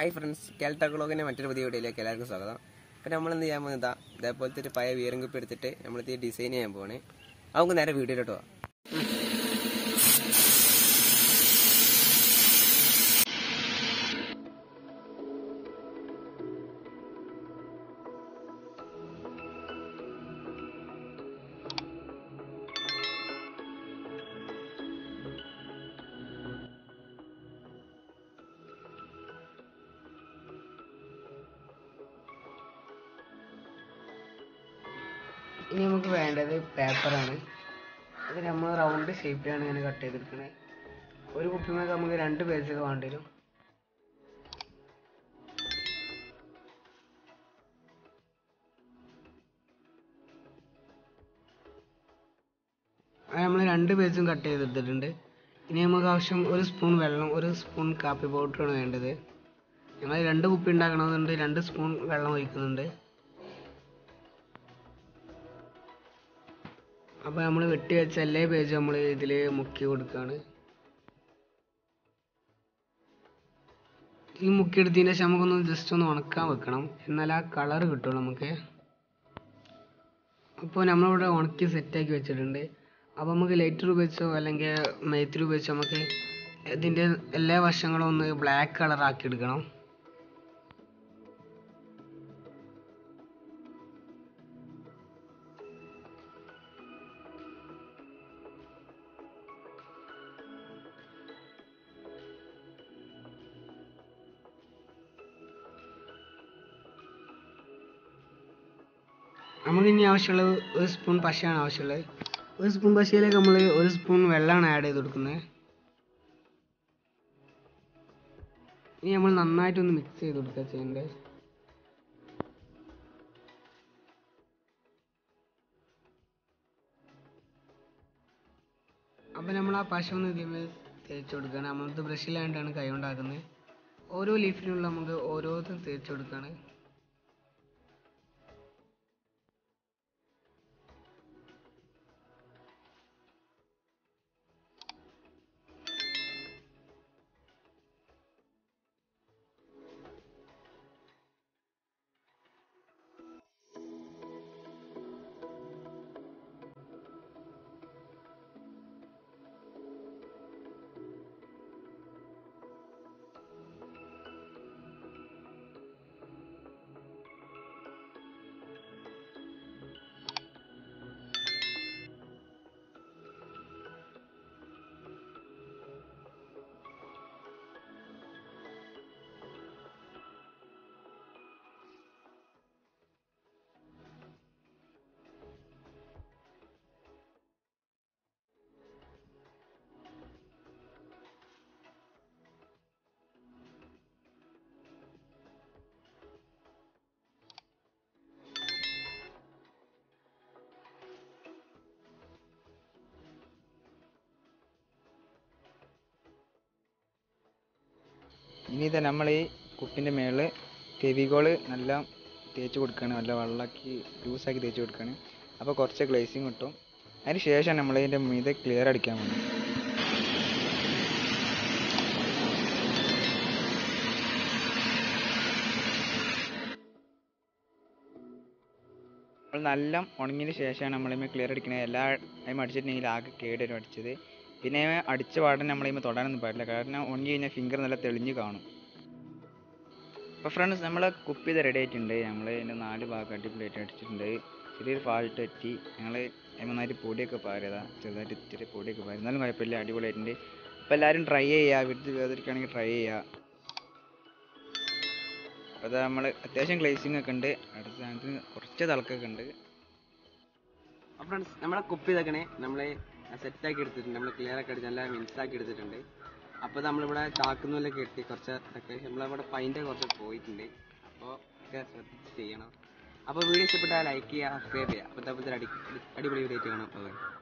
hi friends കേൾട്ട ഗ്ലോഗിൻ്റെ മറ്റൊരു പുതിയ വീഡിയോയിലേക്ക് എല്ലാവർക്കും സ്വാഗതം അപ്പോൾ നമ്മൾ എന്ത് ചെയ്യാൻ പോകുന്നതാ ഇതേപോലത്തെ ഒരു പഴയ വീറും കുപ്പി എടുത്തിട്ട് നമ്മളിത് ഡിസൈൻ ചെയ്യാൻ പോവാണ് നമുക്ക് നേരെ വീഡിയോയിലോട്ട് പോവാം ഇനി നമുക്ക് വേണ്ടത് പേപ്പറാണ് അത് നമ്മൾ റൗണ്ട് ഷേപ്പിലാണ് ഇങ്ങനെ കട്ട് ചെയ്തെടുക്കുന്നത് ഒരു കുപ്പിമൊക്കെ നമുക്ക് രണ്ട് പേജൊക്കെ വേണ്ടി വരും അത് നമ്മൾ രണ്ട് പേജും കട്ട് ചെയ്തെടുത്തിട്ടുണ്ട് ഇനി നമുക്ക് ആവശ്യം ഒരു സ്പൂൺ വെള്ളം ഒരു സ്പൂൺ കാപ്പി പൗഡറാണ് വേണ്ടത് ഞങ്ങൾ രണ്ട് കുപ്പി ഉണ്ടാക്കണമെന്നുണ്ട് രണ്ട് സ്പൂൺ വെള്ളം ഒഴിക്കുന്നുണ്ട് അപ്പോൾ നമ്മൾ വെട്ടി വെച്ച എല്ലാ പേജും നമ്മൾ ഇതിൽ മുക്കി കൊടുക്കുകയാണ് ഈ മുക്കിയെടുത്തതിന് ശേഷം നമുക്കൊന്ന് ജസ്റ്റ് ഒന്ന് ഉണക്കാൻ വെക്കണം എന്നാൽ ആ കളർ കിട്ടുള്ളൂ നമുക്ക് അപ്പോൾ നമ്മളിവിടെ ഉണക്കി സെറ്റാക്കി വെച്ചിട്ടുണ്ട് അപ്പോൾ നമുക്ക് ലൈറ്റർ ഉപയോഗിച്ചോ അല്ലെങ്കിൽ മേത്തിരി ഉപയോഗിച്ചോ നമുക്ക് ഇതിൻ്റെ എല്ലാ വശങ്ങളും ഒന്ന് ബ്ലാക്ക് കളർ ആക്കി എടുക്കണം നമുക്ക് ഇനി ആവശ്യമുള്ളത് ഒരു സ്പൂൺ പശയാണ് ആവശ്യമുള്ളത് ഒരു സ്പൂൺ പശയിലേക്ക് നമ്മൾ ഒരു സ്പൂൺ വെള്ളമാണ് ആഡ് ചെയ്ത് കൊടുക്കുന്നത് ഇനി നമ്മൾ നന്നായിട്ടൊന്ന് മിക്സ് ചെയ്ത് കൊടുക്കുക ചെയ്യേണ്ടത് അപ്പം നമ്മൾ ആ പശ ഒന്ന് ഇതിന്മേൽ തേച്ച് കൊടുക്കുകയാണ് നമ്മളത് ബ്രഷിലായിട്ടാണ് കൈ കൊണ്ടാക്കുന്നത് ഓരോ ലീഫിനുള്ള നമുക്ക് ഓരോന്നും തേച്ച് കൊടുക്കുകയാണ് ഇനി ഇത് നമ്മൾ ഈ കുപ്പിൻ്റെ മേളിൽ ഫെവികോള് നല്ല തേച്ച് കൊടുക്കുകയാണ് നല്ല വെള്ളമാക്കി ലൂസാക്കി തേച്ച് കൊടുക്കുകയാണ് അപ്പോൾ കുറച്ച് ഗ്ലേസിങ് കിട്ടും അതിന് ശേഷം നമ്മൾ ഇതിൻ്റെ മീതെ ക്ലിയർ അടിക്കാൻ പോകുന്നത് നമ്മൾ നല്ല ഉണങ്ങിയതിന് ശേഷമാണ് നമ്മളിമേ ക്ലിയർ അടിക്കുന്നത് എല്ലാ ടൈം അടിച്ചിട്ടുണ്ടെങ്കിൽ ആകെ കേടുവരും അടിച്ചത് പിന്നെ അടിച്ച പാടനെ നമ്മളിമേ തൊടാനൊന്നും പാടില്ല കാരണം ഉണങ്ങി കഴിഞ്ഞാൽ ഫിംഗർ നല്ല തെളിഞ്ഞ് കാണും അപ്പോൾ ഫ്രണ്ട്സ് നമ്മളെ കുപ്പി ഇത് റെഡി ആയിട്ടുണ്ട് നമ്മൾ ഇതിൻ്റെ നാല് ഭാഗം അടിപൊളിയായിട്ട് അടിച്ചിട്ടുണ്ട് ചെറിയൊരു ഫാൾട്ട് പറ്റി ഞങ്ങൾ നന്നായിട്ട് പൊടിയൊക്കെ പാറിയതാ ചെറുതായിട്ട് ഇത്തിരി പൊടിയൊക്കെ പാരി എന്നാലും കുഴപ്പമില്ല അടിപൊളിയായിട്ടുണ്ട് അപ്പോൾ എല്ലാവരും ട്രൈ ചെയ്യുക വീട്ടിൽ വേദനിക്കുകയാണെങ്കിൽ ട്രൈ ചെയ്യുക അപ്പോൾ അത് നമ്മൾ അത്യാവശ്യം ഗ്ലേസിങ് ഒക്കെ ഉണ്ട് അടുത്ത സാധനത്തിന് കുറച്ച് തിളക്കൊക്കെ ഉണ്ട് അപ്പോൾ ഫ്രണ്ട്സ് നമ്മളെ കുപ്പി ഇതൊക്കെ നമ്മൾ സെറ്റാക്കി എടുത്തിട്ടുണ്ട് നമ്മൾ ക്ലിയർ ഒക്കെ അടിച്ച് നല്ല മിൻസാക്കി എടുത്തിട്ടുണ്ട് അപ്പോൾ നമ്മളിവിടെ ചാക്കുന്നുമല്ല കെട്ടി കുറച്ച് ഇതൊക്കെ നമ്മളിവിടെ പൈൻ്റെ കുറച്ച് പോയിട്ടുണ്ട് അപ്പോൾ ഒക്കെ ശ്രദ്ധിച്ച് ചെയ്യണം അപ്പോൾ വീഡിയോ ഇഷ്ടപ്പെട്ടാൽ ലൈക്ക് ചെയ്യുക സബ്സ്ക്രൈബ് ചെയ്യുക അപ്പോൾ അടി അടിപൊളി വീഡിയോ കാണാം ബൈ